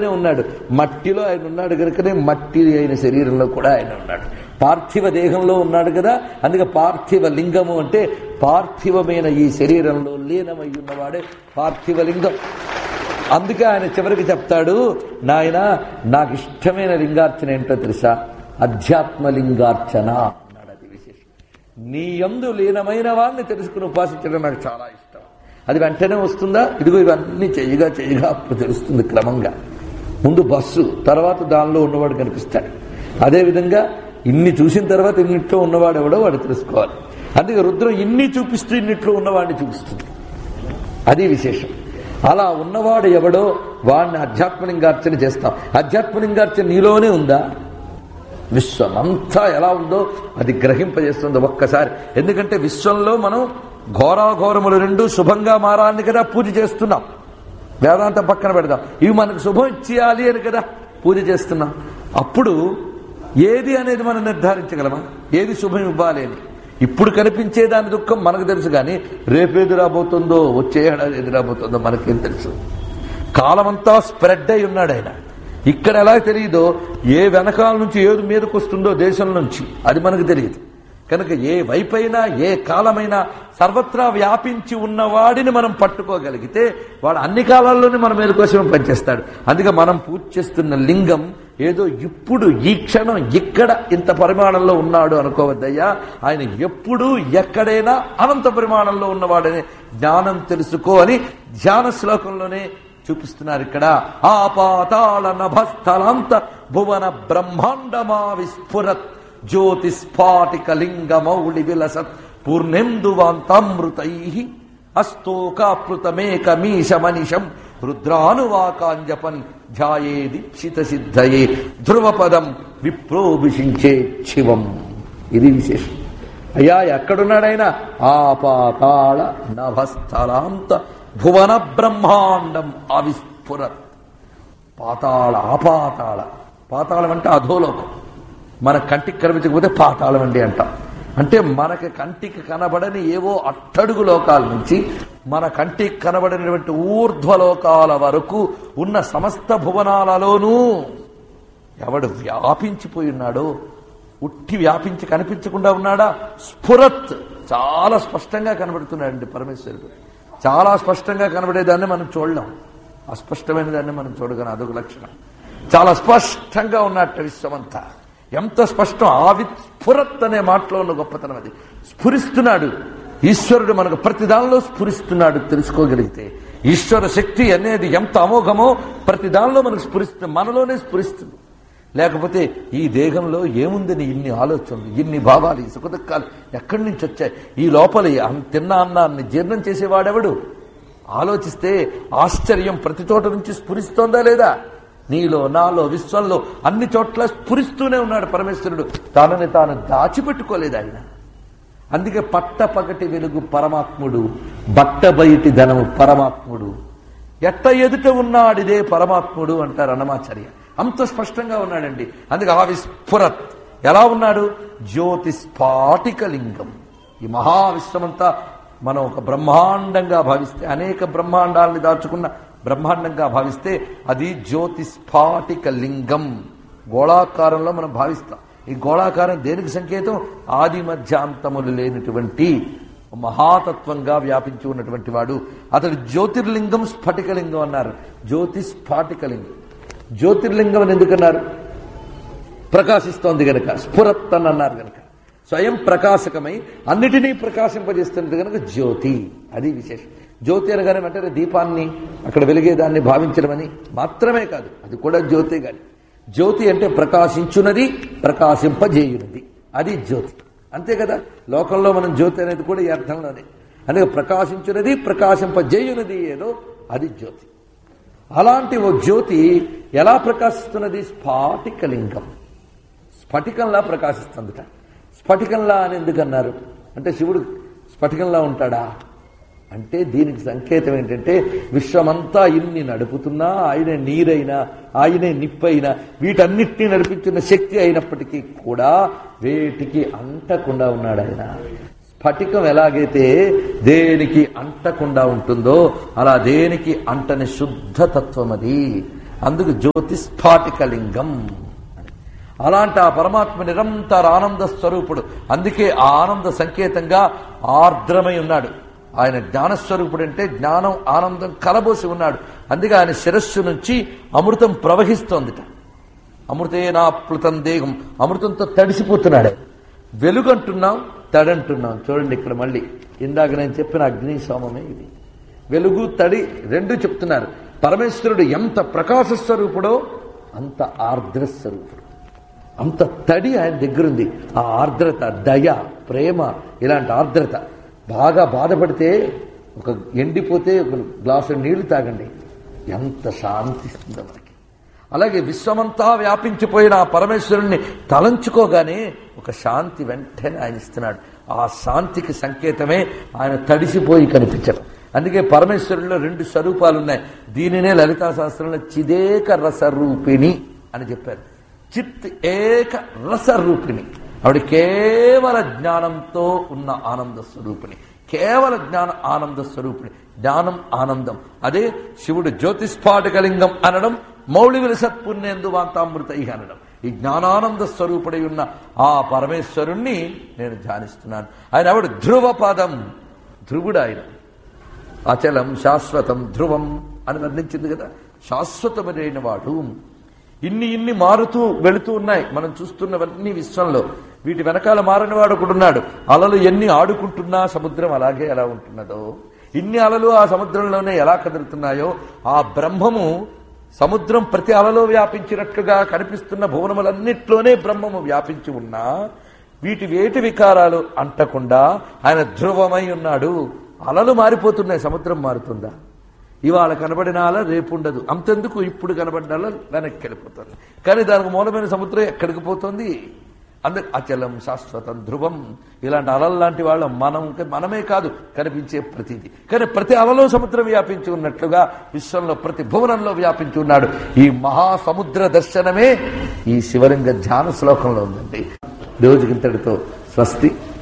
అందుకనే ఉన్నాడు మట్టిలో ఆయన ఉన్నాడు కనుకనే మట్టి అయిన శరీరంలో కూడా ఆయన ఉన్నాడు పార్థివ దేహంలో ఉన్నాడు కదా అందుకే పార్థివ లింగము అంటే పార్థివమైన ఈ శరీరంలో లీనమై ఉన్నవాడే పార్థివ లింగం అందుకే ఆయన చివరికి చెప్తాడు నాయన నాకు ఇష్టమైన లింగార్చన ఏంటో తెలుసా అధ్యాత్మ లింగార్చన అన్నాడు అది విశేషం నీ యందు లీనమైన వాడిని తెలుసుకుని ఉపాసించడం నాకు చాలా ఇష్టం అది వెంటనే వస్తుందా ఇదిగో ఇవన్నీ చేయగా చేయగా అప్పుడు తెలుస్తుంది క్రమంగా ముందు బస్సు తర్వాత దానిలో ఉన్నవాడు కనిపిస్తాడు అదేవిధంగా ఇన్ని చూసిన తర్వాత ఇన్నిట్లో ఉన్నవాడు ఎవడో వాడు తెలుసుకోవాలి అందుకే రుద్రం ఇన్ని చూపిస్తూ ఇన్నిట్లో ఉన్నవాడిని చూపిస్తుంది అది విశేషం అలా ఉన్నవాడు ఎవడో వాడిని అధ్యాత్మలింగార్చన చేస్తాం అధ్యాత్మలింగార్చన నీలోనే ఉందా విశ్వం అంతా ఎలా ఉందో అది గ్రహింపజేస్తుంది ఒక్కసారి ఎందుకంటే విశ్వంలో మనం ఘోరాఘోరములు రెండు శుభంగా మారాలని కదా పూజ చేస్తున్నాం వేదాంతం పక్కన పెడదాం ఇవి మనకు శుభం ఇచ్చేయాలి అని కదా పూజ చేస్తున్నాం అప్పుడు ఏది అనేది మనం నిర్ధారించగలమా ఏది శుభం ఇవ్వాలి అని ఇప్పుడు కనిపించే దాని దుఃఖం మనకు తెలుసు కానీ రేపేది రాబోతుందో వచ్చే ఏడాది ఏది రాబోతుందో మనకేం తెలుసు కాలమంతా స్ప్రెడ్ అయి ఉన్నాడు ఆయన ఇక్కడ ఎలా తెలియదో ఏ వెనకాల నుంచి ఏది మీదకు వస్తుందో దేశం నుంచి అది మనకు తెలియదు కనుక ఏ వైపైనా ఏ కాలమైనా సర్వత్రా వ్యాపించి ఉన్నవాడిని మనం పట్టుకోగలిగితే వాడు అన్ని కాలాల్లోనే మన మీద కోసం పనిచేస్తాడు అందుకే మనం పూజ చేస్తున్న లింగం ఏదో ఇప్పుడు ఈ క్షణం ఇక్కడ ఇంత పరిమాణంలో ఉన్నాడు అనుకోవద్దయ్యా ఆయన ఎప్పుడు ఎక్కడైనా అనంత పరిమాణంలో ఉన్నవాడని జ్ఞానం తెలుసుకో అని ధ్యాన శ్లోకంలోనే చూపిస్తున్నారు ఇక్కడ ఆపాతాళ నభస్థలాంత భువన బ్రహ్మాండమా విస్ఫురత్ జ్యోతిస్ఫాటిక లింగ మౌళి విలసత్ పూర్ణెందువాంతామృతై అస్తోకాప్లుతమేకమీశ మనిషం రుద్రానువాకాంజపన్ ధ్యాయే దీక్షిత సిద్ధయే ధ్రువపదం విప్రోభిషించే శివం ఇది విశేషం అయ్యా ఎక్కడున్నాడైనా ఆపాతాళ నభస్థలాంత భువన బ్రహ్మాండం అవిస్ఫురత్ పాతాళ ఆపాతాళ పాతాళం అంటే అధోలోకం మన కంటికి కనిపించకపోతే పాతాళం అండి అంటాం అంటే మనకి కంటికి కనబడని ఏవో అట్టడుగు లోకాల నుంచి మన కంటికి కనబడినటువంటి ఊర్ధ్వలోకాల వరకు ఉన్న సమస్త భువనాలలోనూ ఎవడు వ్యాపించిపోయి ఉన్నాడో ఉట్టి వ్యాపించి కనిపించకుండా ఉన్నాడా స్ఫురత్ చాలా స్పష్టంగా కనబడుతున్నాడండి పరమేశ్వరుడు చాలా స్పష్టంగా కనబడేదాన్ని మనం చూడలేం అస్పష్టమైన దాన్ని మనం చూడగలం అదొక లక్షణం చాలా స్పష్టంగా ఉన్నట్టు విశ్వమంతా ఎంత స్పష్టం ఆవి స్ఫురత్ అనే మాటలో ఉన్న గొప్పతనం అది స్ఫురిస్తున్నాడు ఈశ్వరుడు మనకు ప్రతి దానిలో స్ఫురిస్తున్నాడు తెలుసుకోగలిగితే ఈశ్వర శక్తి అనేది ఎంత అమోఘమో ప్రతి దానిలో మనకు స్ఫురిస్తుంది మనలోనే స్ఫురిస్తుంది లేకపోతే ఈ దేహంలో ఏముందని ఇన్ని ఆలోచనలు ఇన్ని భావాలు ఈ సుఖదుఖాలు ఎక్కడి నుంచి వచ్చాయి ఈ లోపల ఈ అన్- తిన్న అన్నాన్ని జీర్ణం చేసేవాడెవడు ఆలోచిస్తే ఆశ్చర్యం ప్రతి చోట నుంచి స్ఫురిస్తోందా లేదా నీలో నాలో విశ్వంలో అన్ని చోట్ల స్ఫురిస్తూనే ఉన్నాడు పరమేశ్వరుడు తానని తాను దాచిపెట్టుకోలేదు ఆయన అందుకే పట్ట పగటి వెలుగు పరమాత్ముడు బట్ట బయటి ధనము పరమాత్ముడు ఎట్ట ఎదుట ఉన్నాడిదే పరమాత్ముడు అంటారు అన్నమాచార్య అంత స్పష్టంగా ఉన్నాడండి అందుకే ఆ విస్ఫురత్ ఎలా ఉన్నాడు జ్యోతి స్ఫాటిక లింగం ఈ మహావిశ్వమంతా మనం ఒక బ్రహ్మాండంగా భావిస్తే అనేక బ్రహ్మాండాలని దాచుకున్న బ్రహ్మాండంగా భావిస్తే అది జ్యోతి స్ఫాటిక లింగం గోళాకారంలో మనం భావిస్తాం ఈ గోళాకారం దేనికి సంకేతం ఆది మధ్యాంతములు లేనటువంటి మహాతత్వంగా వ్యాపించి ఉన్నటువంటి వాడు అతడు జ్యోతిర్లింగం స్ఫటికలింగం అన్నారు జ్యోతి స్ఫాటికలింగం జ్యోతిర్లింగం అని ఎందుకన్నారు ప్రకాశిస్తోంది గనక స్ఫురత్ అని అన్నారు గనక స్వయం ప్రకాశకమై అన్నిటినీ ప్రకాశింపజేస్తున్నది గనక జ్యోతి అది విశేషం జ్యోతి అనగానే వెంటనే దీపాన్ని అక్కడ వెలిగేదాన్ని భావించడమని మాత్రమే కాదు అది కూడా జ్యోతి గాని జ్యోతి అంటే ప్రకాశించున్నది ప్రకాశింపజేయున్నది అది జ్యోతి అంతే కదా లోకంలో మనం జ్యోతి అనేది కూడా ఈ అర్థంలోనే అందుకే ప్రకాశించున్నది ప్రకాశింపజేయున్నది ఏదో అది జ్యోతి అలాంటి ఓ జ్యోతి ఎలా ప్రకాశిస్తున్నది స్ఫాటికలింగం స్ఫటికంలా ప్రకాశిస్తుందిట స్ఫటికంలా అని ఎందుకన్నారు అంటే శివుడు స్ఫటికంలా ఉంటాడా అంటే దీనికి సంకేతం ఏంటంటే విశ్వమంతా ఇన్ని నడుపుతున్నా ఆయనే నీరైనా ఆయనే నిప్పైనా వీటన్నిటినీ నడిపించిన శక్తి అయినప్పటికీ కూడా వేటికి అంటకుండా ఉన్నాడు ఆయన స్ఫటికం ఎలాగైతే దేనికి అంటకుండా ఉంటుందో అలా దేనికి అంటని శుద్ధ తత్వం అది అందుకు జ్యోతిస్ఫాటికలింగం అని. అలాంటి ఆ పరమాత్మ నిరంతర ఆనంద స్వరూపుడు అందుకే ఆ ఆనంద సంకేతంగా ఆర్ద్రమై ఉన్నాడు ఆయన జ్ఞానస్వరూపుడు అంటే జ్ఞానం ఆనందం కలబోసి ఉన్నాడు అందుకే ఆయన శిరస్సు నుంచి అమృతం ప్రవహిస్తోందిట అమృతేనాప్లుతం దేహం అమృతంతో తడిసిపోతున్నాడు ఆయన. వెలుగంటున్నాం తడంటున్నాం చూడండి ఇక్కడ మళ్ళీ ఇందాక నేను చెప్పిన అగ్ని సోమమే ఇది వెలుగు తడి రెండు చెప్తున్నారు పరమేశ్వరుడు ఎంత ప్రకాశ స్వరూపుడో అంత ఆర్ద్ర స్వరూపుడు అంత తడి ఆయన దగ్గరుంది ఆ ఆర్ద్రత దయ ప్రేమ ఇలాంటి ఆర్ద్రత బాగా బాధపడితే ఒక ఎండిపోతే ఒక గ్లాసు నీళ్లు తాగండి ఎంత శాంతి ఇస్తుందో మనకి అలాగే విశ్వమంతా వ్యాపించిపోయిన ఆ పరమేశ్వరుణ్ణి తలంచుకోగానే ఒక శాంతి వెంటనే ఆయన ఇస్తున్నాడు ఆ శాంతికి సంకేతమే ఆయన తడిసిపోయి కనిపించడం అందుకే పరమేశ్వరుల్లో రెండు స్వరూపాలు ఉన్నాయి దీనినే లలితా శాస్త్రంలో చిదేక రసరూపిణి అని చెప్పారు చిత్ ఏక రసరూపిణి ఆవిడ కేవల జ్ఞానంతో ఉన్న ఆనంద స్వరూపిణి కేవల జ్ఞాన ఆనంద స్వరూపిణి జ్ఞానం ఆనందం అదే శివుడు జ్యోతిస్ఫాటకలింగం అనడం మౌళి విలసత్పుణ్యేందు వాంతామృత అనడం ఈ జ్ఞానానంద స్వరూపుడై ఉన్న ఆ పరమేశ్వరుణ్ణి నేను ధ్యానిస్తున్నాను ఆయన ఆవిడ ధ్రువ పదం ధ్రువుడు ఆయన అచలం శాశ్వతం ధ్రువం అని వర్ణించింది కదా శాశ్వతమైన వాడు ఇన్ని ఇన్ని మారుతూ వెళుతూ ఉన్నాయి మనం చూస్తున్నవన్నీ విశ్వంలో వీటి వెనకాల మారని వాడు ఒకడున్నాడు అలలు ఎన్ని ఆడుకుంటున్నా సముద్రం అలాగే ఎలా ఉంటున్నదో ఇన్ని అలలు ఆ సముద్రంలోనే ఎలా కదులుతున్నాయో ఆ బ్రహ్మము సముద్రం ప్రతి అలలో వ్యాపించినట్లుగా కనిపిస్తున్న భువనములన్నిట్లోనే బ్రహ్మము వ్యాపించి ఉన్నా వీటి వేటి వికారాలు అంటకుండా ఆయన ధ్రువమై ఉన్నాడు అలలు మారిపోతున్నాయి సముద్రం మారుతుందా ఇవాళ కనబడిన అల రేపు ఉండదు అంతెందుకు ఇప్పుడు కనబడిన అల వెనక్కి వెళ్ళిపోతుంది కానీ దానికి మూలమైన సముద్రం ఎక్కడికి పోతుంది అందరు అచలం శాశ్వతం ధ్రువం ఇలాంటి అలలు లాంటి వాళ్ళం మనం మనమే కాదు కనిపించే ప్రతిది కానీ ప్రతి అలలో సముద్రం వ్యాపించి ఉన్నట్లుగా విశ్వంలో ప్రతి భువనంలో వ్యాపించి ఉన్నాడు ఈ మహాసముద్ర దర్శనమే ఈ శివలింగ ధ్యాన శ్లోకంలో ఉందండి రోజుకింతటితో స్వస్తి